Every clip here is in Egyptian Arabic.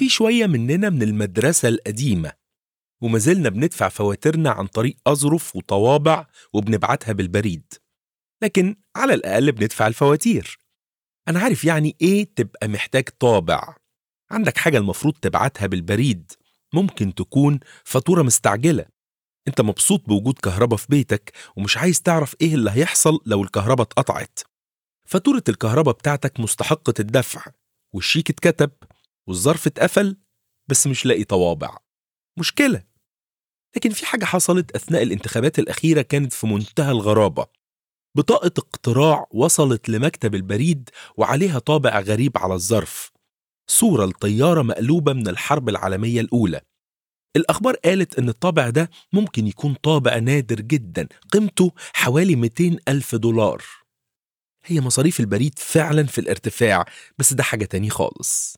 في شوية مننا من المدرسة القديمة وما زلنا بندفع فواتيرنا عن طريق أظرف وطوابع وبنبعتها بالبريد لكن على الأقل بندفع الفواتير أنا عارف يعني إيه تبقى محتاج طابع عندك حاجة المفروض تبعتها بالبريد ممكن تكون فاتورة مستعجلة انت مبسوط بوجود كهرباء في بيتك ومش عايز تعرف ايه اللي هيحصل لو الكهرباء اتقطعت فاتورة الكهرباء بتاعتك مستحقة الدفع والشيك اتكتب والظرف اتقفل بس مش لاقي طوابع مشكلة لكن في حاجة حصلت أثناء الانتخابات الأخيرة كانت في منتهى الغرابة بطاقة اقتراع وصلت لمكتب البريد وعليها طابع غريب على الظرف صورة لطيارة مقلوبة من الحرب العالمية الأولى الأخبار قالت إن الطابع ده ممكن يكون طابع نادر جدا قيمته حوالي 200 ألف دولار هي مصاريف البريد فعلا في الارتفاع بس ده حاجة تاني خالص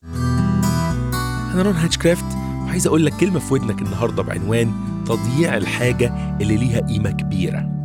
أنا رون هاتشكرافت وعايز أقول لك كلمة في ودنك النهاردة بعنوان تضييع الحاجة اللي ليها قيمة كبيرة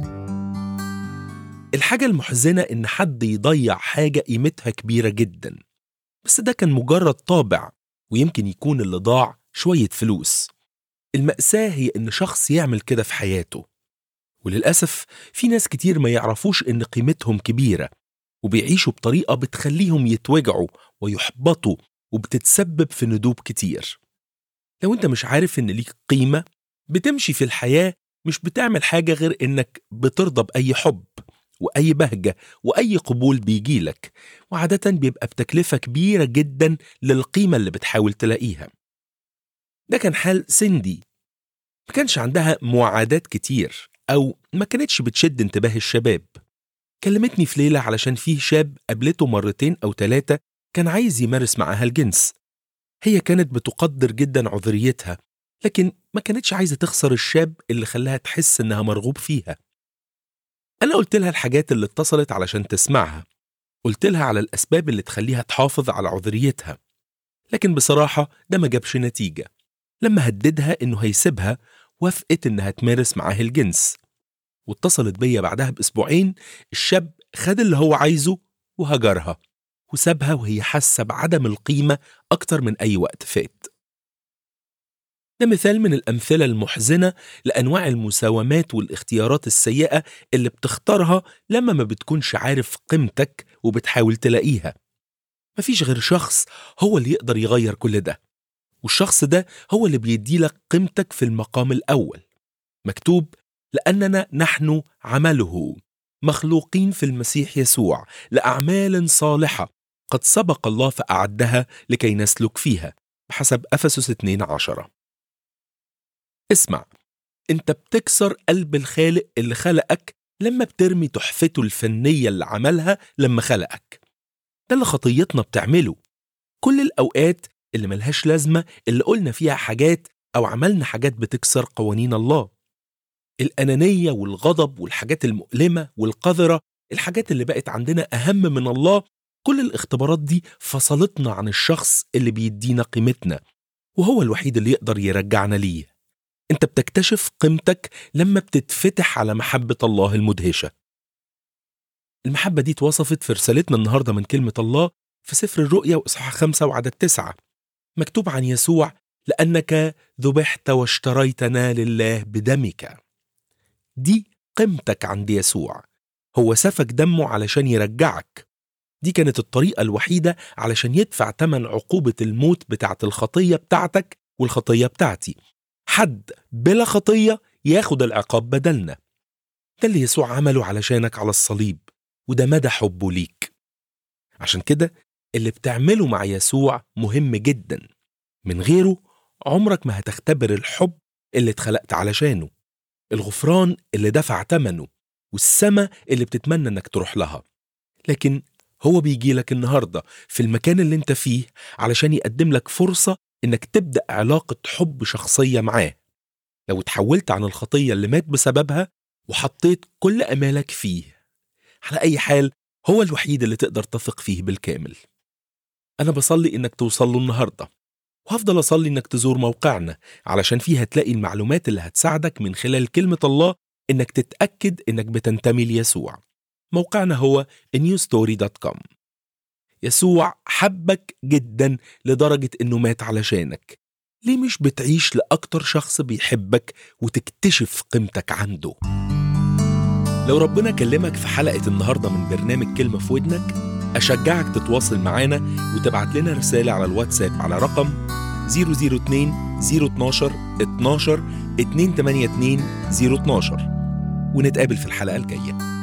الحاجة المحزنة إن حد يضيع حاجة قيمتها كبيرة جدا بس ده كان مجرد طابع ويمكن يكون اللي ضاع شوية فلوس المأساة هي إن شخص يعمل كده في حياته وللأسف في ناس كتير ما يعرفوش إن قيمتهم كبيرة وبيعيشوا بطريقة بتخليهم يتوجعوا ويحبطوا وبتتسبب في ندوب كتير لو انت مش عارف ان ليك قيمة بتمشي في الحياة مش بتعمل حاجة غير انك بترضى بأي حب وأي بهجة وأي قبول بيجيلك وعادة بيبقى بتكلفة كبيرة جدا للقيمة اللي بتحاول تلاقيها ده كان حال سندي ما كانش عندها معادات كتير أو ما كانتش بتشد انتباه الشباب كلمتني في ليلة علشان فيه شاب قابلته مرتين أو ثلاثة كان عايز يمارس معاها الجنس هي كانت بتقدر جدا عذريتها لكن ما كانتش عايزة تخسر الشاب اللي خلاها تحس إنها مرغوب فيها أنا قلت لها الحاجات اللي اتصلت علشان تسمعها قلت لها على الأسباب اللي تخليها تحافظ على عذريتها لكن بصراحة ده ما جابش نتيجة لما هددها إنه هيسيبها وافقت إنها تمارس معاه الجنس واتصلت بيا بعدها بأسبوعين الشاب خد اللي هو عايزه وهجرها وسابها وهي حاسة بعدم القيمة أكتر من أي وقت فات ده مثال من الأمثلة المحزنة لأنواع المساومات والاختيارات السيئة اللي بتختارها لما ما بتكونش عارف قيمتك وبتحاول تلاقيها مفيش غير شخص هو اللي يقدر يغير كل ده والشخص ده هو اللي بيديلك قيمتك في المقام الأول مكتوب لأننا نحن عمله مخلوقين في المسيح يسوع لأعمال صالحة قد سبق الله فأعدها لكي نسلك فيها بحسب أفسس 2 عشرة اسمع انت بتكسر قلب الخالق اللي خلقك لما بترمي تحفته الفنية اللي عملها لما خلقك ده اللي خطيتنا بتعمله كل الأوقات اللي ملهاش لازمة اللي قلنا فيها حاجات أو عملنا حاجات بتكسر قوانين الله الأنانية والغضب والحاجات المؤلمة والقذرة الحاجات اللي بقت عندنا أهم من الله كل الاختبارات دي فصلتنا عن الشخص اللي بيدينا قيمتنا وهو الوحيد اللي يقدر يرجعنا ليه انت بتكتشف قيمتك لما بتتفتح على محبة الله المدهشة المحبة دي اتوصفت في رسالتنا النهاردة من كلمة الله في سفر الرؤيا وإصحاح خمسة وعدد تسعة مكتوب عن يسوع لأنك ذبحت واشتريتنا لله بدمك دي قيمتك عند يسوع هو سفك دمه علشان يرجعك دي كانت الطريقة الوحيدة علشان يدفع تمن عقوبة الموت بتاعت الخطية بتاعتك والخطية بتاعتي حد بلا خطية ياخد العقاب بدلنا ده اللي يسوع عمله علشانك على الصليب وده مدى حبه ليك عشان كده اللي بتعمله مع يسوع مهم جدا من غيره عمرك ما هتختبر الحب اللي اتخلقت علشانه الغفران اللي دفع تمنه والسما اللي بتتمنى انك تروح لها لكن هو بيجي لك النهاردة في المكان اللي انت فيه علشان يقدم لك فرصة انك تبدأ علاقة حب شخصية معاه لو اتحولت عن الخطية اللي مات بسببها وحطيت كل أمالك فيه على أي حال هو الوحيد اللي تقدر تثق فيه بالكامل أنا بصلي إنك توصل له النهاردة وهفضل أصلي إنك تزور موقعنا علشان فيه هتلاقي المعلومات اللي هتساعدك من خلال كلمة الله إنك تتأكد إنك بتنتمي ليسوع موقعنا هو newstory.com يسوع حبك جدا لدرجة إنه مات علشانك ليه مش بتعيش لأكتر شخص بيحبك وتكتشف قيمتك عنده لو ربنا كلمك في حلقة النهاردة من برنامج كلمة في ودنك أشجعك تتواصل معانا وتبعت لنا رسالة على الواتساب على رقم 002 012 12 282 012 ونتقابل في الحلقة الجاية